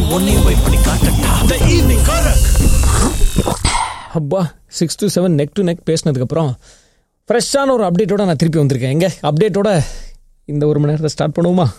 உன்னையும் போய் பண்ணி காட்டட்டா த ஈவினிங் காரக் அப்பா six to seven neck to neck பேசினதுக்கப்புறம் ஃப்ரெஷ்ஷான ஒரு அப்டேட்டோட நான் திருப்பி வந்திருக்கேன் எங்க அப்டேட்டோட இந்த ஒரு மணி நேரத்தை ஸ்டார்ட் பண்ணுவோமா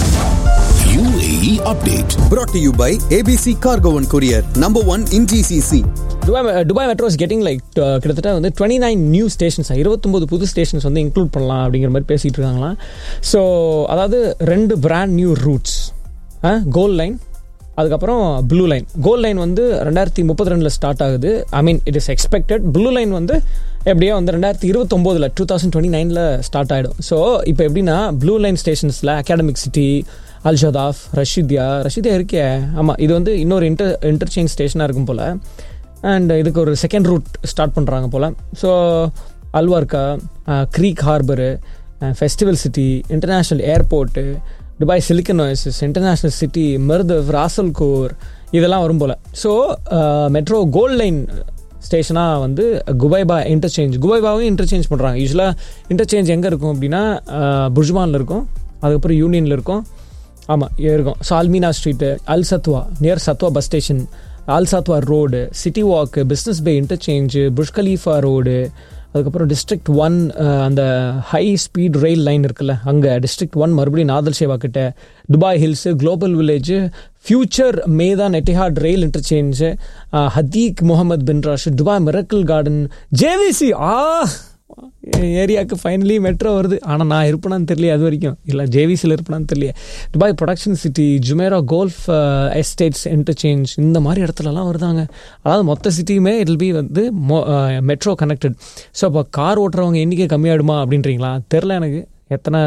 UAE update brought to you by ABC Cargo and Courier, number one in GCC. Dubai Dubai metro is getting like கிட்டத்தட்ட வந்து டுவெண்ட்டி நைன் நியூ ஸ்டேஷன்ஸ் இருபத்தொம்போது புது ஸ்டேஷன்ஸ் வந்து இன்க்ளூட் பண்ணலாம் அப்படிங்கிற மாதிரி பேசிகிட்டு இருக்காங்களாம் ஸோ அதாவது ரெண்டு brand new routes gold line அதுக்கப்புறம் ப்ளூ லைன் கோல்ட் லைன் வந்து ரெண்டாயிரத்தி முப்பத்தி ரெண்டில் ஸ்டார்ட் ஆகுது I mean it is expected blue line வந்து எப்படியோ வந்து ரெண்டாயிரத்தி இருபத்தொம்போதில் டூ தௌசண்ட் டுவெண்ட்டி நைனில் ஸ்டார்ட் ஆகிடும் ஸோ இப்போ எப்படின்னா ப்ளூ லைன் ஸ்டேஷன்ஸில் அகாடமிக் சிட்டி அல்ஷதாஃப் ரஷித்யா ரஷித்யா இருக்கே ஆமாம் இது வந்து இன்னொரு இன்டர் இன்டர்சேஞ்ச் ஸ்டேஷனாக இருக்கும் போல் அண்ட் இதுக்கு ஒரு செகண்ட் ரூட் ஸ்டார்ட் பண்ணுறாங்க போல் so Al Warqa creek harbour festival city international airport Dubai silicon oasis international city Mirdif Ras Al Khor இதெல்லாம் வரும் போல் ஸோ மெட்ரோ கோல்ட் லைன் ஸ்டேஷனாக வந்து குபைபா இன்டர்சேஞ்ச் குபைபாவும் இன்டர்சேஞ்ச் பண்ணுறாங்க யூஸ்வலாக இன்டர்சேஞ்ச் எங்கே இருக்கும் அப்படின்னா புர்ஜ்மானில் இருக்கும் அதுக்கப்புறம் யூனியனில் இருக்கும் ஆமாம் இருக்கும் சால்மீனா street Al Satwa near Satwa bus station Al Satwa road city walk business bay interchange Burj Khalifa road அதுக்கப்புறம் டிஸ்ட்ரிக்ட் ஒன் அந்த ஹை ஸ்பீட் ரயில் லைன் இருக்குல்ல அங்கே டிஸ்ட்ரிக்ட் ஒன் மறுபடியும் நாதல் சேவா கிட்ட Dubai hills global village future Meydan Etihad rail interchange Hadaeq Mohammed bin Rashid Dubai miracle garden JVC ஆ ஏரியாவுக்கு ஃபைனலி மெட்ரோ வருது ஆனால் நான் இருப்பேனான்னு தெரியல அது வரைக்கும் இல்லை ஜேவிசியில் இருப்பேனான்னு தெரியல Dubai production city Jumeirah golf estates interchange இந்த மாதிரி இடத்துலலாம் வருதாங்க அதாவது மொத்த சிட்டியுமே இட் பி வந்து மெட்ரோ கனெக்டட் ஸோ அப்போ கார் ஓட்டுறவங்க எண்ணிக்கை கம்மியாயிடுமா அப்படின்றீங்களா தெரில எனக்கு எத்தனை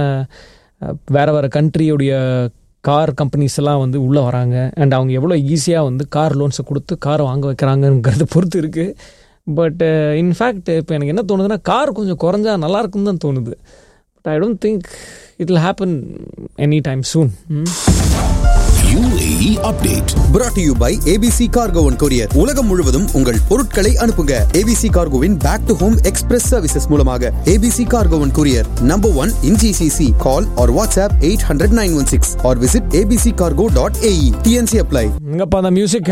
வேறு வேறு கண்ட்ரியுடைய கார் கம்பெனிஸ் எல்லாம் வந்து உள்ளே வராங்க அண்ட் அவங்க எவ்வளோ ஈஸியாக வந்து கார் லோன்ஸை கொடுத்து காரை வாங்க வைக்கிறாங்கங்கிறத பொறுத்து இருக்குது பட் இன்ஃபேக்ட் இப்போ எனக்கு என்ன தோணுதுன்னா கார் கொஞ்சம் குறைஞ்சா நல்லா இருக்குன்னு தான் தோணுது but I don't think it will happen any time soon UAE update brought to you by ABC Cargo and Courier. உலகம் முழுவதும் உங்கள் பொருட்களை அனுப்புங்க ABC Cargoவின் back to home express services மூலமாக ABC Cargo and Courier, number one in GCC. Call or WhatsApp 800 916 or visit abccargo.ae. TNC apply. எங்கப்பா அந்த music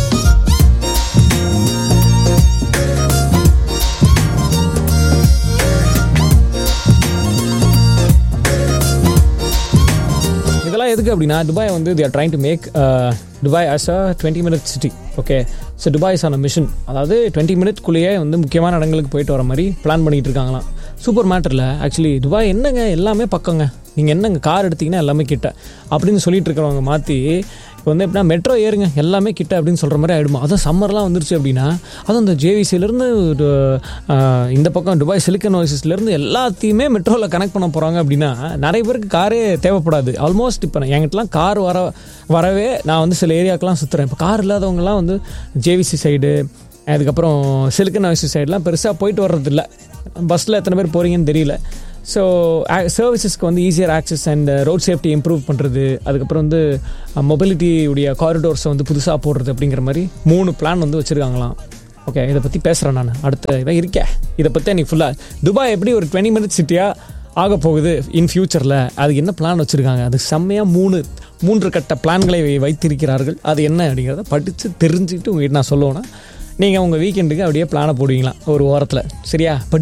இதெல்லாம் எதுக்கு அப்படின்னா துபாய் வந்து they're trying to make Dubai as a twenty minute city okay so Dubai is on a mission அதாவது டுவெண்ட்டி மினிட்குள்ளேயே வந்து முக்கியமான இடங்களுக்கு போயிட்டு வர மாதிரி பிளான் பண்ணிட்டு இருக்காங்களாம் சூப்பர் மேட்டரில் ஆக்சுவலி துபாய் என்னங்க எல்லாமே பக்கங்க நீங்கள் என்னங்க கார் எடுத்தீங்கன்னா எல்லாமே கிட்ட அப்படின்னு சொல்லிட்டு இருக்கிறவங்க மாற்றி இப்போ வந்து எப்படின்னா மெட்ரோ ஏறுங்க எல்லாமே கிட்ட அப்படின்னு சொல்கிற மாதிரி ஆகிடுமா அதுவும் சம்மர்லாம் வந்துருச்சு அப்படின்னா அதுவும் இந்த ஜேவிசிலேருந்து இந்த பக்கம் துபாய் சிலிக்கன் ஓசிஸ்லேருந்து எல்லாத்தையுமே மெட்ரோவில் கனெக்ட் பண்ண போகிறாங்க அப்படின்னா நிறைய பேருக்கு காரே தேவைப்படாது ஆல்மோஸ்ட் இப்போ என்கிட்டலாம் கார் வர வரவே நான் வந்து சில ஏரியாக்கெலாம் சுற்றுறேன் இப்போ கார் இல்லாதவங்கலாம் வந்து ஜேவிசி சைடு அதுக்கப்புறம் சிலிக்கன் ஓசிஸ் சைடெலாம் பெருசாக போயிட்டு வர்றதில்ல பஸ்ஸில் எத்தனை பேர் போகிறீங்கன்னு தெரியல ஸோ சர்வீசஸ்க்கு வந்து easier access and road safety improve பண்ணுறது அதுக்கப்புறம் வந்து மொபிலிட்டியுடைய காரிடோர்ஸை வந்து புதுசாக போடுறது அப்படிங்கிற மாதிரி மூணு பிளான் வந்து வச்சுருக்காங்களாம் ஓகே இதை பற்றி பேசுகிறேன் நான் அடுத்த இதான் இருக்கேன் இதை பற்றி நீ ஃபுல்லாக துபாய் எப்படி ஒரு டுவெண்ட்டி மினிட்ஸ் சிட்டியாக ஆக போகுது இன் ஃபியூச்சரில் அதுக்கு என்ன பிளான் வச்சுருக்காங்க அது செம்மையாக மூணு மூன்று கட்ட பிளான்களை வைத்திருக்கிறார்கள் அது என்ன அப்படிங்கிறத படித்து தெரிஞ்சுக்கிட்டு உங்ககிட்ட நான் சொல்லுவேன்னா நீங்கள் உங்கள் வீக்கெண்டுக்கு அப்படியே பிளானை போடுவீங்களா ஒரு ஓரத்தில் சரியா பட்